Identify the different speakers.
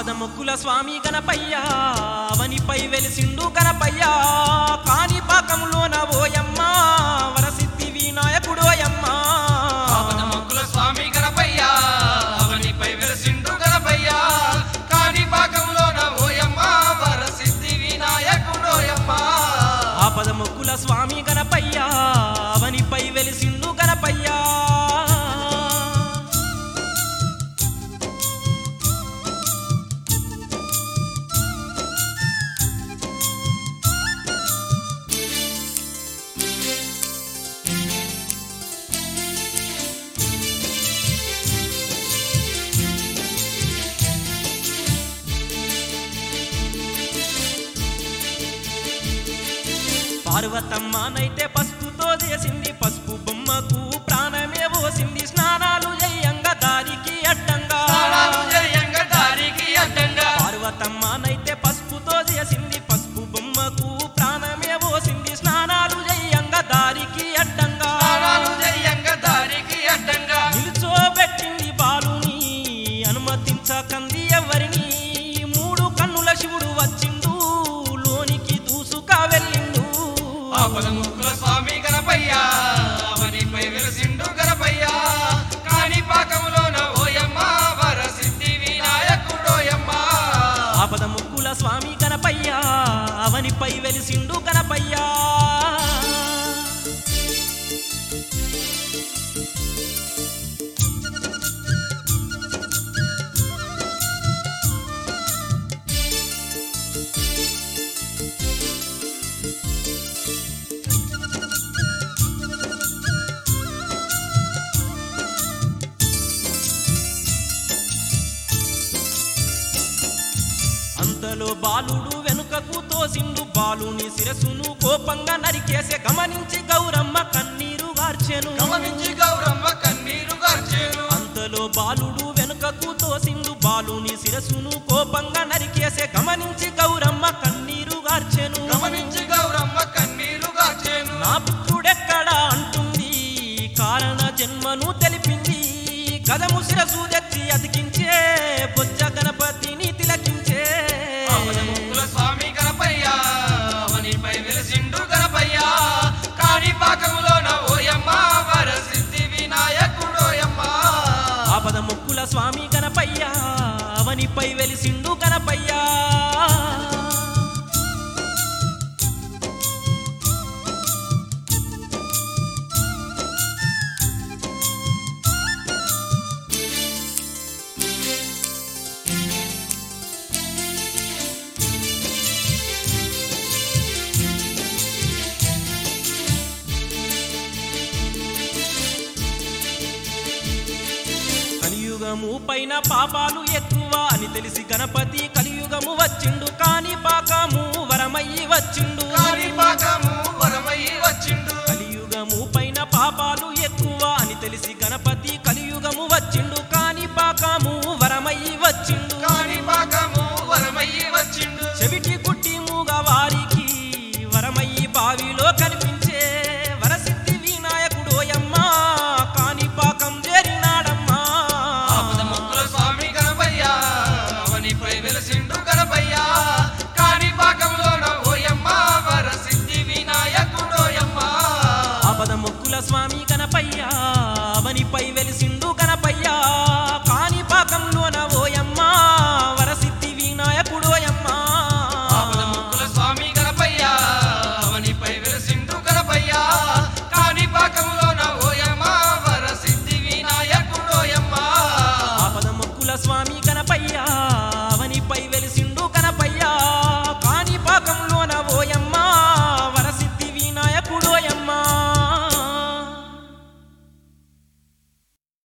Speaker 1: ఆపదముక్కుల స్వామి గణపయ్య అవనిపై వెలిసిండు గణపయ్య కాని పాకంలోన ఓయమ్మ వరసిద్ధి వినాయకుడోయమ్మ
Speaker 2: ఆపదమక్కుల స్వామి గణపయ్య అవనిపై వెలసిండు గణపయ్య కాని పాకంలోన ఓయమ్మ వరసిద్ధి వినాయకుడోయమ్మ
Speaker 1: ఆపదముక్కుల స్వామి గణపయ్య అవనిపై వెలిసిండు గణపయ్య పార్వతమ్మనైతే పసుపుతో చేసింది పసుపు బొమ్మకు ప్రాణమే పోసింది స్నానాలు చేయంగా దారికి అడ్డంగా
Speaker 2: స్నానాలు చేయంగా దారికి అడ్డంగా
Speaker 1: పార్వతమ్మనైతే పసుపుతో చేసింది పసుపు బొమ్మకు ప్రాణమే పోసింది స్నానాలు చేయంగా దారికి అడ్డంగా
Speaker 2: స్నానాలు చేయంగా దారికి అడ్డంగా
Speaker 1: నిలుచోబెట్టింది బాలుని అనుమతించకంది ఎవరిని మూడు కన్నుల శివుడు వచ్చిండు లోనికి దూసుక వెళ్ళిండు
Speaker 2: ఆపదముక్కుల స్వామి గణపయ్య అవనిపై వెలసిండు గణపయ్య కాని పాకంలోన ఓయమ్మ వరసిద్ధి వినాయకుడోయమ్మ
Speaker 1: ఆపద ముక్కుల స్వామి గణపయ్య అవనిపై వెలిసిండు గణపయ్య అంతలో బాలుడు వెనుకకు తోసిండు బాలుని శిరసును కోపంగా నరికేసే గమనించి గౌరమ్మ కన్నీరు గార్చెను
Speaker 2: గమనించి గౌరమ్మ కన్నీరు గార్చేను
Speaker 1: అంతలో బాలుడు వెనుకకు తోసిండు బాలుని శిరసును కోపంగా నరికేసే గమనించి గౌరమ్మ కన్నీరు గార్చెను
Speaker 2: గమనించి గౌరమ్మ కన్నీరు గార్చేను
Speaker 1: నా పుత్రుడెక్కడా అంటుంది కారణ జన్మను తెలిపింది గదము శిరసు తెచ్చి అతికించే బొజ్జ గణపతిని తిలకించే
Speaker 2: ఆపదముక్కుల స్వామి గణపయ్య అవనిపై వెలసిండు గణపయ్య కాని పాకములోన ఓయమ్మ వరసిద్ధి వినాయకుడోయమ్మ
Speaker 1: ఆపద ముక్కుల స్వామి గణపయ్య అవనిపై వెలిసిండు గణపయ్య కలియుగము పైన పాపాలు ఎక్కువ అని తెలిసి గణపతి కలియుగము వచ్చిండు కాని పాకము వరమయ్యి వచ్చిండు